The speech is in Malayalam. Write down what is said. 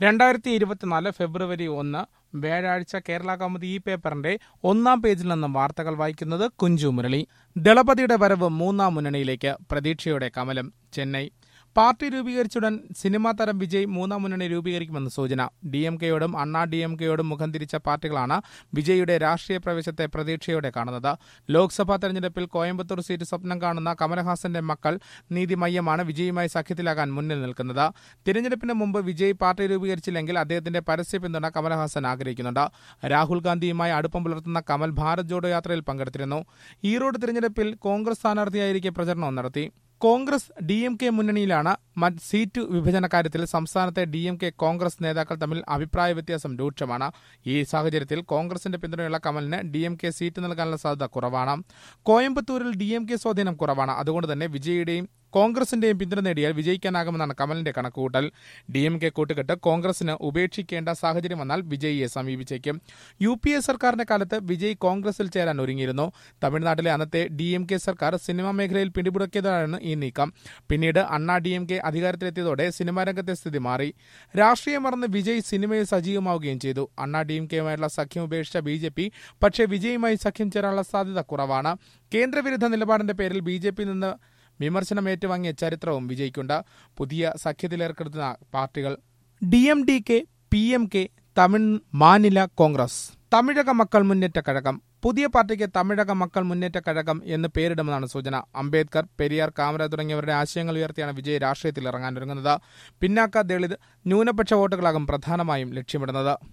രണ്ടായിരത്തി ഇരുപത്തിനാല് ഫെബ്രുവരി ഒന്ന് വ്യാഴാഴ്ച കേരള കൗമുദി ഈ പേപ്പറിന്റെ ഒന്നാം പേജിൽ നിന്നും വാർത്തകൾ വായിക്കുന്നത് കുഞ്ചു മുരളി ദളപതിയുടെ വരവ് മൂന്നാം മുന്നണിയിലേക്ക് പ്രതീക്ഷയോടെ കമലം ചെന്നൈ പാർട്ടി രൂപീകരിച്ചുടൻ സിനിമാ താരം വിജയ് മൂന്നാം മുന്നണി രൂപീകരിക്കുമെന്ന് സൂചന ഡി എം കെയോടും അണ്ണാ ഡി എം കെയോടും മുഖം തിരിച്ച പാർട്ടികളാണ് വിജയിയുടെ രാഷ്ട്രീയ പ്രവേശത്തെ പ്രതീക്ഷയോടെ കാണുന്നത് ലോക്സഭാ തെരഞ്ഞെടുപ്പിൽ കോയമ്പത്തൂർ സീറ്റ് സ്വപ്നം കാണുന്ന കമലഹാസന്റെ മക്കൾ നീതി മയ്യമാണ് വിജയുമായി സഖ്യത്തിലാകാൻ മുന്നിൽ നിൽക്കുന്നത് തിരഞ്ഞെടുപ്പിന് മുമ്പ് വിജയ് പാർട്ടി രൂപീകരിച്ചില്ലെങ്കിൽ അദ്ദേഹത്തിന്റെ പരസ്യ പിന്തുണ കമലഹാസൻ ആഗ്രഹിക്കുന്നുണ്ട് രാഹുൽ ഗാന്ധിയുമായി അടുപ്പം പുലർത്തുന്ന കമൽ ഭാരത് ജോഡോ യാത്രയിൽ പങ്കെടുത്തിരുന്നു ഈറോഡ് തിരഞ്ഞെടുപ്പിൽ കോൺഗ്രസ് സ്ഥാനാർത്ഥിയായിരിക്കെ പ്രചരണം നടത്തി കോൺഗ്രസ് ഡി എം കെ മുന്നണിയിലാണ് മറ്റ് സീറ്റ് വിഭജന കാര്യത്തിൽ സംസ്ഥാനത്തെ ഡി എം കെ കോൺഗ്രസ് നേതാക്കൾ തമ്മിൽ അഭിപ്രായ വ്യത്യാസം രൂക്ഷമാണ് ഈ സാഹചര്യത്തിൽ കോൺഗ്രസിന്റെ പിന്തുണയുള്ള കമലിന് ഡി എം കെ സീറ്റ് നൽകാനുള്ള സാധ്യത കുറവാണ് കോയമ്പത്തൂരിൽ ഡി എം കെ സ്വാധീനം കുറവാണ് അതുകൊണ്ട് തന്നെ വിജയുടെയും കോൺഗ്രസിന്റെയും പിന്തുണ നേടിയാൽ വിജയിക്കാനാകുമെന്നാണ് കമലിന്റെ കണക്കുകൂട്ടൽ ഡി എം കെ കൂട്ടുകെട്ട് കോൺഗ്രസിന് ഉപേക്ഷിക്കേണ്ട സാഹചര്യം വന്നാൽ വിജയിയെ സമീപിച്ചേക്കും യു പി എ സർക്കാരിന്റെ കാലത്ത് വിജയ് കോൺഗ്രസിൽ ചേരാൻ ഒരുങ്ങിയിരുന്നു തമിഴ്നാട്ടിലെ അന്നത്തെ ഡി എം കെ സർക്കാർ സിനിമാ മേഖലയിൽ പിടിമുടക്കിയതാണ് ഈ നീക്കം പിന്നീട് അണ്ണാ ഡി എം കെ അധികാരത്തിലെത്തിയതോടെ സിനിമാ രംഗത്തെ സ്ഥിതി മാറി രാഷ്ട്രീയം മറന്ന് വിജയ് സിനിമയിൽ സജീവമാവുകയും ചെയ്തു അണ്ണാ ഡി എം കെയുമായുള്ള സഖ്യം ഉപേക്ഷിച്ച ബി ജെ പി പക്ഷേ വിജയുമായി സഖ്യം ചേരാനുള്ള സാധ്യത കുറവാണ് കേന്ദ്രവിരുദ്ധ നിലപാടിന്റെ പേരിൽ ബി ജെ പി നിന്ന് വിമർശനം ഏറ്റുവാങ്ങിയ ചരിത്രവും വിജയിക്കുണ്ട് പുതിയ സഖ്യത്തിലേർപ്പെടുത്തുന്ന പാർട്ടികൾ D M D K P M K Tamil Maanila Congress Tamizhaga Makkal Munnetra Kazhagam പുതിയ പാർട്ടിക്ക് തമിഴക മക്കൾ മുന്നേറ്റ കഴകം എന്ന് പേരിടുമെന്നാണ് സൂചന അംബേദ്കർ പെരിയാർ കാമര തുടങ്ങിയവരുടെ ആശയങ്ങൾ ഉയർത്തിയാണ് വിജയ് രാഷ്ട്രീയത്തിൽ ഇറങ്ങാനൊരുങ്ങുന്നത് പിന്നാക്ക ദളിത് ന്യൂനപക്ഷ വോട്ടുകളാകും പ്രധാനമായും ലക്ഷ്യമിടുന്നത്